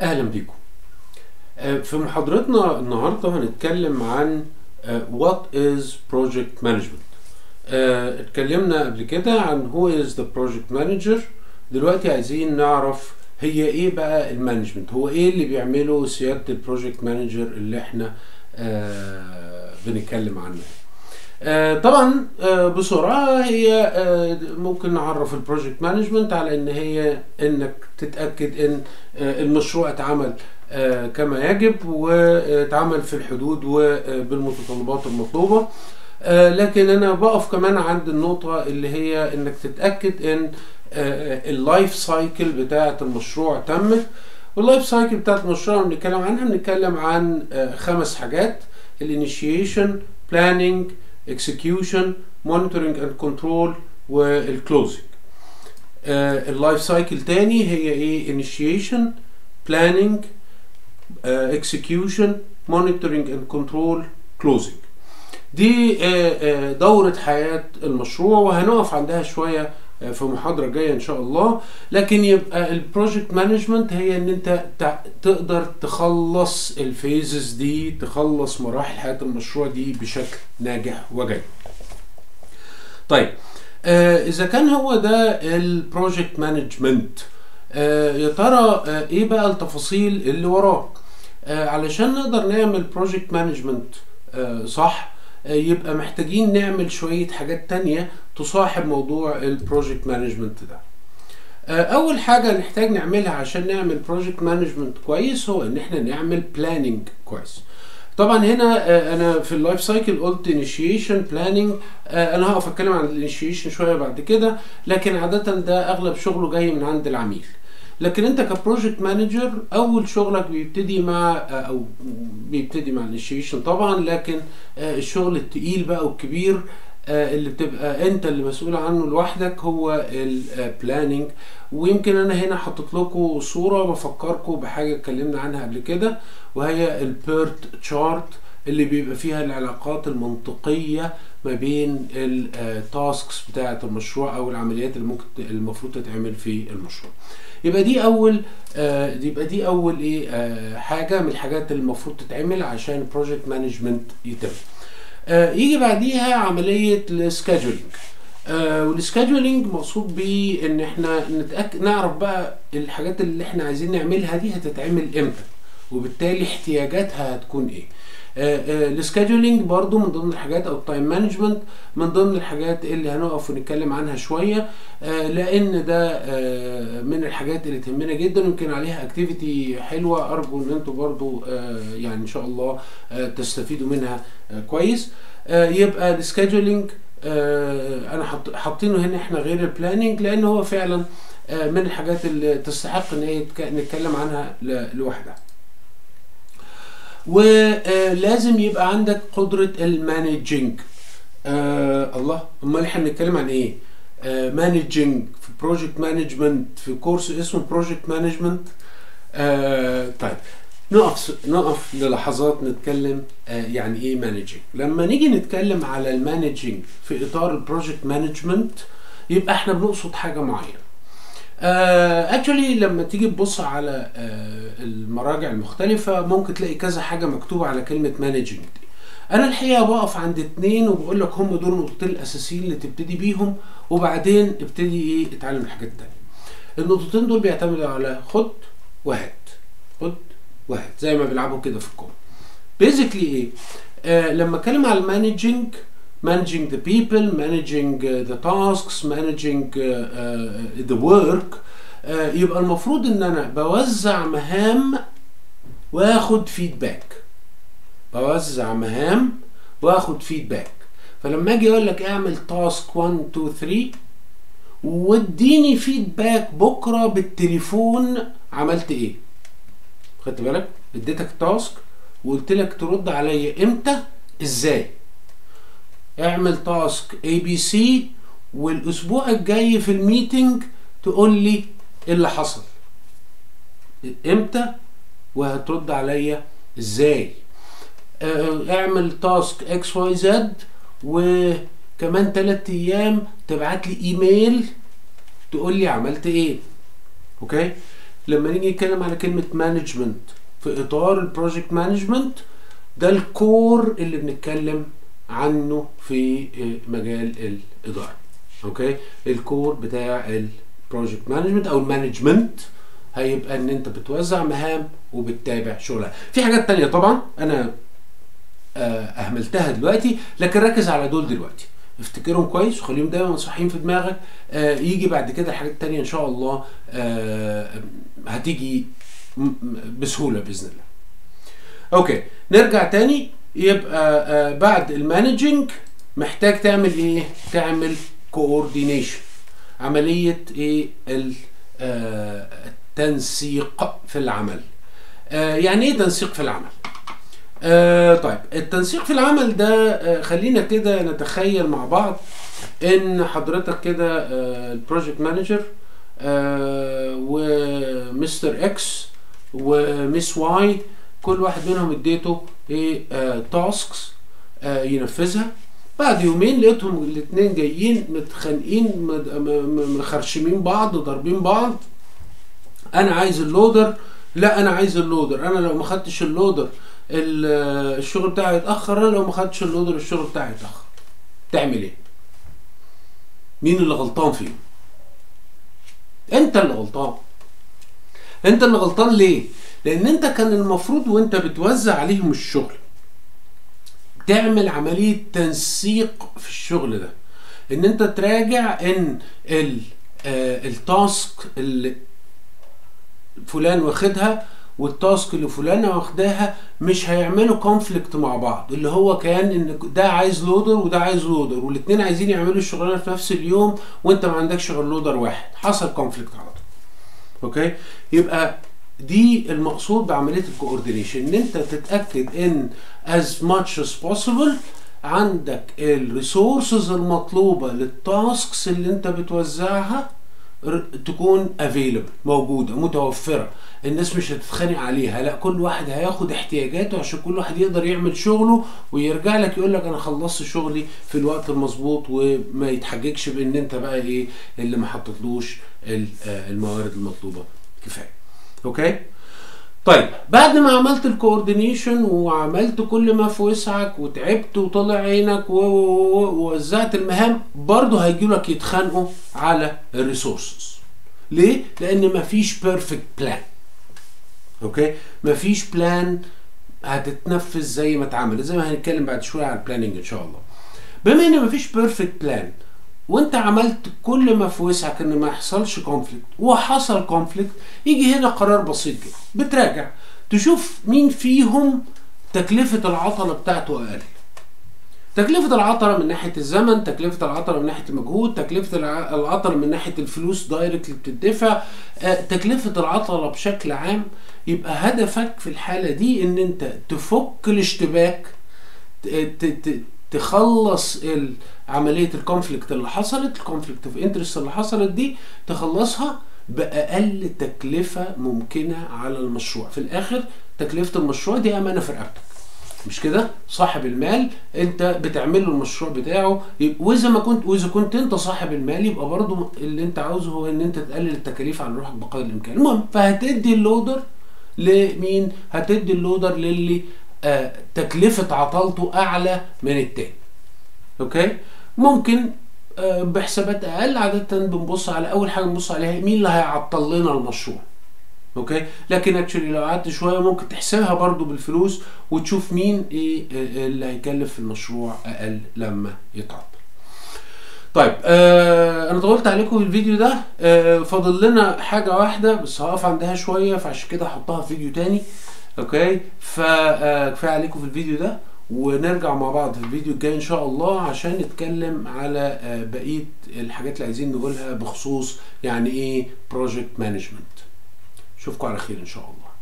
اهلا بيكم آه، في محاضرتنا النهارده هنتكلم عن آه، what is project management آه، اتكلمنا قبل كده عن who is the project manager دلوقتي عايزين نعرف هي ايه بقى المانجمنت هو ايه اللي بيعمله سياده البروجكت مانجر اللي احنا آه، بنتكلم عنه آه، طبعا آه، بسرعه هي آه، ممكن نعرف البروجكت مانجمنت على ان هي انك تتاكد ان آه، المشروع اتعمل آه، كما يجب واتعمل في الحدود وبالمتطلبات المطلوبه آه، لكن انا بقف كمان عند النقطه اللي هي انك تتاكد ان اللايف سايكل بتاعه المشروع تمت واللايف سايكل بتاعه المشروع اللي بنتكلم عنها بنتكلم عن آه، خمس حاجات الانيشيشن بلاننج execution monitoring and control والclosing اللايف سايكل تاني هي ايه initiation planning uh, execution monitoring and control closing دي uh, uh, دورة حياة المشروع وهنقف عندها شوية uh, في محاضرة جاية ان شاء الله لكن يبقى البروجكت مانجمنت هي ان انت تع- تقدر تخلص الفيزز دي تخلص مراحل حياة المشروع دي بشكل ناجح وجيد طيب آه اذا كان هو ده البروجكت مانجمنت آه يا ترى آه ايه بقى التفاصيل اللي وراه آه علشان نقدر نعمل بروجكت مانجمنت آه صح آه يبقى محتاجين نعمل شوية حاجات تانية تصاحب موضوع البروجكت مانجمنت ده آه، اول حاجه نحتاج نعملها عشان نعمل بروجكت مانجمنت كويس هو ان احنا نعمل بلاننج كويس طبعا هنا آه، انا في اللايف سايكل قلت انيشيشن بلاننج انا هقف اتكلم عن الانيشيشن شويه بعد كده لكن عاده ده اغلب شغله جاي من عند العميل لكن انت كبروجكت مانجر اول شغلك بيبتدي مع آه، او بيبتدي مع الانيشيشن طبعا لكن آه، الشغل التقيل بقى والكبير آه، اللي بتبقى انت اللي مسؤول عنه لوحدك هو البلاننج ويمكن انا هنا حاطط لكم صوره بفكركم بحاجه اتكلمنا عنها قبل كده وهي البيرت تشارت اللي بيبقى فيها العلاقات المنطقيه ما بين التاسكس بتاعه المشروع او العمليات اللي ممكن المفروض تتعمل في المشروع يبقى دي اول آه يبقى دي اول ايه آه حاجه من الحاجات اللي المفروض تتعمل عشان البروجكت مانجمنت يتم آه، يجي بعديها عمليه السكادجولينج آه والسكادجولينج مقصود بيه ان احنا نتأكد نعرف بقى الحاجات اللي احنا عايزين نعملها دي هتتعمل امتى وبالتالي احتياجاتها هتكون ايه السكادجولينج برضو من ضمن الحاجات او التايم مانجمنت من ضمن الحاجات اللي هنقف ونتكلم عنها شويه آه، لان ده آه، من الحاجات اللي تهمنا جدا يمكن عليها اكتيفيتي حلوه ارجو ان انتوا برضو آه، يعني ان شاء الله آه، تستفيدوا منها آه، كويس آه، يبقى السكادجولينج انا حط- حاطينه هنا احنا غير البلاننج لان هو فعلا آه، من الحاجات اللي تستحق ان هي يتك- نتكلم عنها ل- لوحدها ولازم يبقى عندك قدرة المانجينج آه الله امال احنا بنتكلم عن ايه مانجينج في بروجكت مانجمنت في كورس اسمه بروجكت مانجمنت آه طيب نقف نقف للحظات نتكلم آه يعني ايه مانجينج لما نيجي نتكلم على المانجينج في اطار البروجكت مانجمنت يبقى احنا بنقصد حاجه معينه اكشولي لما تيجي تبص على آه المراجع المختلفه ممكن تلاقي كذا حاجه مكتوبه على كلمه مانجينج دي انا الحقيقه بقف عند اتنين وبقول لك هم دول النقطتين الاساسيين اللي تبتدي بيهم وبعدين ابتدي ايه اتعلم الحاجات التانيه النقطتين دول بيعتمدوا على خد وهات خد وهات زي ما بيلعبوا كده في الكوره بيزيكلي ايه آه لما اتكلم على المانجينج managing the people managing uh, the tasks managing uh, uh, the work uh, يبقى المفروض ان انا بوزع مهام واخد فيدباك بوزع مهام واخد فيدباك فلما اجي اقول لك اعمل تاسك 1 2 3 واديني فيدباك بكره بالتليفون عملت ايه خدت بالك اديتك تاسك وقلت لك ترد عليا امتى ازاي اعمل تاسك اي بي سي والاسبوع الجاي في الميتنج تقول لي ايه اللي حصل امتى وهترد عليا ازاي آه، اعمل تاسك اكس واي زد وكمان تلات ايام تبعت لي ايميل تقول لي عملت ايه اوكي لما نيجي نتكلم على كلمه مانجمنت في اطار البروجكت مانجمنت ده الكور اللي بنتكلم عنه في مجال الاداره اوكي الكور بتاع البروجكت مانجمنت او المانجمنت هيبقى ان انت بتوزع مهام وبتتابع شغلها في حاجات تانية طبعا انا اهملتها دلوقتي لكن ركز على دول دلوقتي افتكرهم كويس وخليهم دايما صحيين في دماغك آه يجي بعد كده الحاجات التانية ان شاء الله آه هتيجي بسهولة باذن الله اوكي نرجع تاني يبقى آه بعد المانجنج محتاج تعمل ايه تعمل كوردينيشن عملية ايه التنسيق في العمل يعني ايه تنسيق في العمل آه طيب التنسيق في العمل ده آه خلينا كده نتخيل مع بعض ان حضرتك كده آه البروجكت مانجر آه ومستر اكس وميس واي كل واحد منهم اديته ايه آه تاسكس آه ينفذها بعد يومين لقيتهم الاثنين جايين متخانقين مخرشمين بعض ضاربين بعض انا عايز اللودر لا انا عايز اللودر انا لو ما خدتش اللودر الشغل بتاعي يتاخر انا لو ما خدتش اللودر الشغل بتاعي يتاخر تعمل ايه مين اللي غلطان فيهم انت اللي غلطان انت اللي غلطان ليه لان انت كان المفروض وانت بتوزع عليهم الشغل تعمل عملية تنسيق في الشغل ده ان انت تراجع ان ال التاسك اللي فلان واخدها والتاسك اللي فلانه واخداها مش هيعملوا كونفليكت مع بعض اللي هو كان ان ده عايز لودر وده عايز لودر والاثنين عايزين يعملوا الشغلانه في نفس اليوم وانت ما عندكش غير لودر واحد حصل كونفليكت على طول اوكي يبقى دي المقصود بعمليه الكوردينيشن ان انت تتاكد ان as much as possible عندك الريسورسز المطلوبه للتاسكس اللي انت بتوزعها تكون افيلبل موجوده متوفره الناس مش هتتخانق عليها لا كل واحد هياخد احتياجاته عشان كل واحد يقدر يعمل شغله ويرجع لك يقول لك انا خلصت شغلي في الوقت المظبوط وما يتحججش بان انت بقى ايه اللي ما حطيتلوش الموارد المطلوبه كفايه اوكي طيب بعد ما عملت الكوردينيشن وعملت كل ما في وسعك وتعبت وطلع عينك ووزعت المهام برضه هيجي لك يتخانقوا على الريسورسز ليه؟ لان مفيش بيرفكت بلان اوكي مفيش بلان هتتنفذ زي ما اتعملت زي ما هنتكلم بعد شويه على البلاننج ان شاء الله بما ان مفيش بيرفكت بلان وانت عملت كل ما في وسعك ان ما يحصلش كونفليكت وحصل كونفليكت يجي هنا قرار بسيط جدا بتراجع تشوف مين فيهم تكلفة العطلة بتاعته أقل تكلفة العطلة من ناحية الزمن تكلفة العطلة من ناحية المجهود تكلفة العطلة من ناحية الفلوس دايركت اللي بتدفع تكلفة العطلة بشكل عام يبقى هدفك في الحالة دي ان انت تفك الاشتباك تخلص عمليه الكونفليكت اللي حصلت الكونفليكت اوف انترست اللي حصلت دي تخلصها باقل تكلفه ممكنه على المشروع في الاخر تكلفه المشروع دي امانه في رقبتك مش كده صاحب المال انت بتعمل له المشروع بتاعه واذا ما كنت واذا كنت انت صاحب المال يبقى برضه اللي انت عاوزه هو ان انت تقلل التكاليف عن روحك بقدر الامكان المهم فهتدي اللودر لمين هتدي اللودر للي آه تكلفه عطلته اعلى من التاني اوكي ممكن آه بحسابات اقل عاده بنبص على اول حاجه بنبص عليها مين اللي هيعطل لنا المشروع اوكي لكن اكشولي لو قعدت شويه ممكن تحسبها برضو بالفلوس وتشوف مين ايه اللي هيكلف في المشروع اقل لما يتعطل طيب آه انا طولت عليكم في الفيديو ده آه فاضل لنا حاجه واحده بس هقف عندها شويه فعشان كده هحطها في فيديو تاني اوكي فكفايه عليكم في الفيديو ده ونرجع مع بعض في الفيديو الجاي ان شاء الله عشان نتكلم على بقيه الحاجات اللي عايزين نقولها بخصوص يعني ايه بروجكت مانجمنت اشوفكم على خير ان شاء الله